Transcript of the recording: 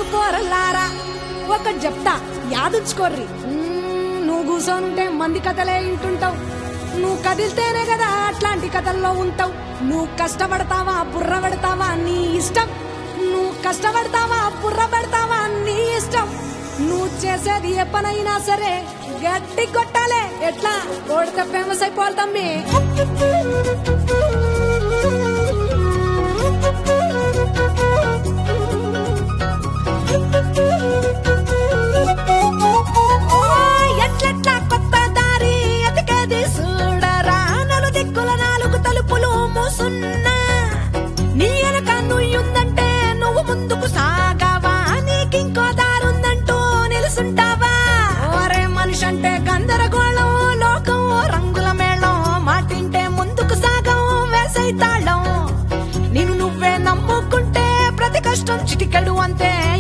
కాదు పోరల్లారా ఒకటి చెప్తా యాదుంచుకోర్రి మ్మ్, నువ్వు కూర్చోనుంటే మంది కథలే వింటుంటావు నువ్వు కదిలితేనే కదా అట్లాంటి కథల్లో ఉంటావు నువ్వు కష్టపడతావా బుర్ర పెడతావా నీ ఇష్టం నువ్వు కష్టపడతావా బుర్ర పెడతావా నీ ఇష్టం నువ్వు చేసేది ఏ పనైనా సరే గట్టి కొట్టాలే ఎట్లా కొడితే ఫేమస్ అయిపోవాలి తమ్మి ఓ, ఎట్లెట్లా కొత్త దారి ఎతికేది చూడరా నలు దిక్కుల నాలుగు తలుపులు మూసున్నా నీ వెనక నుయ్యుందంటే నువ్వు ముందుకు సాగావా నీకింకో దారుందంటూ నిలుసుంటావా ఓరే మనిషి అంటే గందరగోళం లోకం రంగుల మేళం మాటింటే ముందుకు సాగం వేసైతాళం నేను నువ్వే నమ్ముకుంటే ప్రతి కష్టం చిటికెడు అంతే